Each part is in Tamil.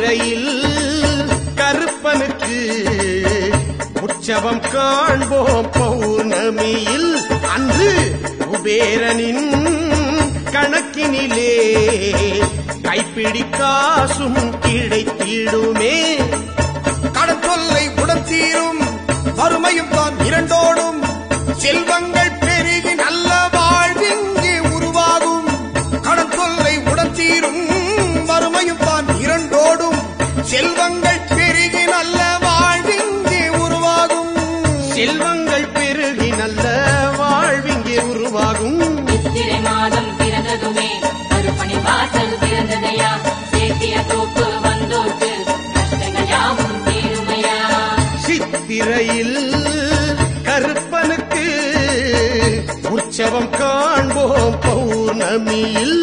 சித்திரையில் கருப்பனுக்கு உற்சவம் காண்போம் பௌர்ணமியில் அன்று குபேரனின் கணக்கினிலே கைப்பிடி காசும் கிடைத்திடுமே கடன் தொல்லை உடன் தீரும் வறுமையும் தான் இரண்டோடும் செல்வங்கள் பெருகி நல்ல வாழ்விங்கே உருவாகும் கடன் தொல்லை உடன் தீரும் வறுமையும் தான் இரண்டோடும் செல்வங்கள் பெருகி நல்ல வாழ்விங்கே உருவாகும் செல்வங்கள் பெருகி நல்ல வாழ்விங்கே உருவாகும் சித்திரை மாதம் பிறந்ததுமே கருப்பணி வாசல் பிறந்ததையா சேத்திய தோப்பு வந்தோர்க்கு கஷ்டங்கள் யாவும் தீருமையா சித்திரையில் கருப்பனுக்கு உற்சவம் காண்போம் பௌர்ணமியில்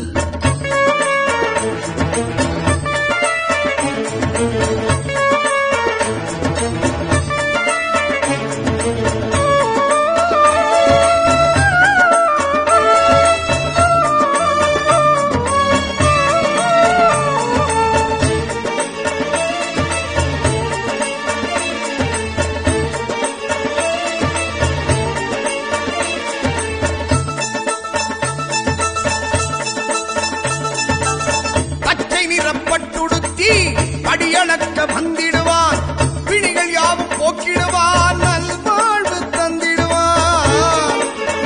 பச்சை நிறப்பட்டுடுத்தி படியளக்க வந்திடுவான் பிணிகள் யாவும் போக்கிடுவான் நல்வாழ்வு தந்திடுவான்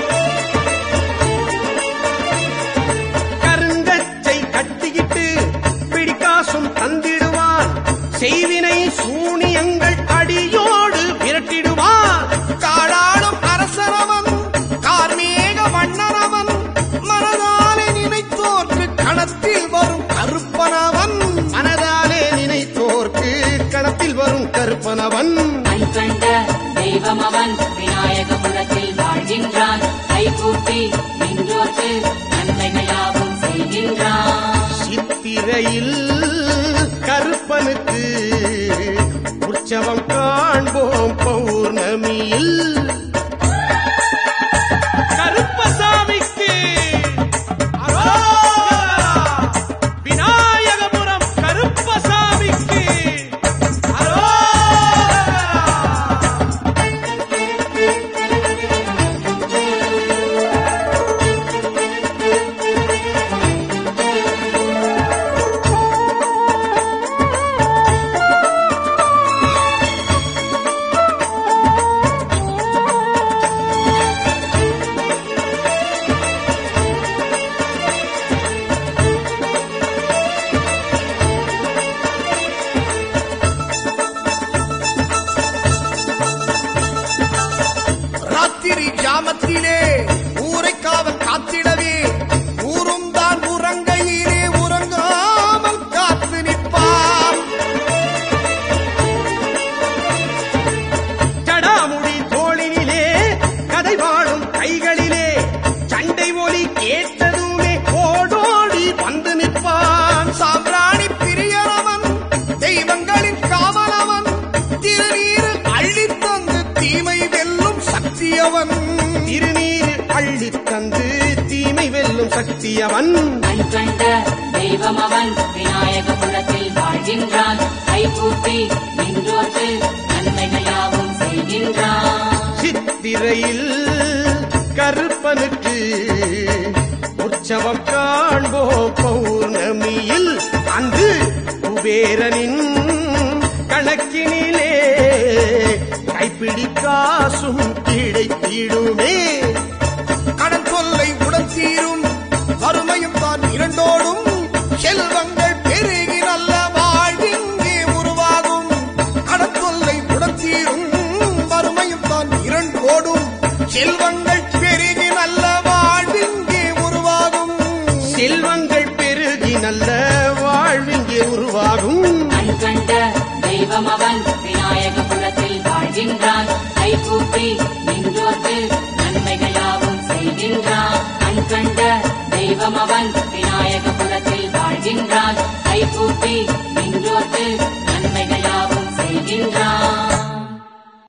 கருங்கச்சை கட்டிக்கிட்டு பிடிக்காசும் தந்திடுவான் செய்வினை சூனியங்கள் அடியோடு விரட்டிடுவான் காடாளும் அரசரவன் கார்மேக மன்னரவன் மனதாலே நினைத்தோர்க்கு கணத்தில் வரும் கருப்பனவன் மனதாலே நினைத்தோர்க்கு கணத்தில் வரும் கருப்பனவன் கண் கண்ட தெய்வம் அவன் விநாயகபுரத்தில் வாழ்கின்றான் கைகூப்பி நின்றோர்க்கு நன்மைகள் யாவும் செய்கின்றான் சித்திரையில் கருப்பனுக்கு உற்சவம் காண்போம் பௌர்ணமியில் கருப்பசாமிக்கு அரோகரா! விநாயகபுரம் கருப்பசாமிக்கு அரோகரா! ராத்திரி ஜாமத்திலே ஊரை காவல் காத்திடவே ஊரும் தான் உறங்கையிலே உறங்காமல் காத்து நிற்பான் ஜடாமுடி தோளினிலே கதை வாழும் கைகளிலே சண்டை ஒலி கேட்டதுமே ஓடோடி வந்து நிற்பான் சாம்பிராணி பிரியனவன் தெய்வங்களின் காவலவன் திருநீர் அள்ளித் தந்து தீமை வெல்லும் சக்தியவன் திருநீர் அள்ளித் தந்து தீமை வெல்லும் சக்தியவன் கண் கண்ட தெய்வம் அவன் விநாயகபுரத்தில் வாழ்கின்றான் கைகூப்பி நின்றோர்க்கு நன்மைகள் யாவும் செய்கின்றான் சித்திரையில் கருப்பனுக்கு உற்சவம் காண்போம் பௌர்ணமியில் அன்று குபேரனின் கணக்கினிலே கைப்பிடி காசும் கிடைத்திடுமே கடன் தொல்லை உடன் தீரும் வறுமையும் தான் இரண்டோடும் செல்வங்கள் பெருகி நல்ல வாழ்விங்கே உருவாகும் கடன் தொல்லை உடன் தீரும் வறுமையும் தான் இரண்டோடும் செல்வங்கள் பெருகி நல்ல வாழ்விங்கே உருவாகும் செல்வங்கள் பெருகி நல்ல வாழ்விங்கே உருவாகும் கண் கண்ட தெய்வம் அவன் விநாயகபுரத்தில் வாழ்கின்றான் கைகூப்பி நின்றோர்க்கு நன்மைகள் யாவும் செய்கின்றான் கண் கண்ட தெய்வம் அவன் விநாயகபுரத்தில் வாழ்கின்றான் கைகூப்பி நின்றோர்க்கு நன்மைகள் யாவும் செய்கின்றான்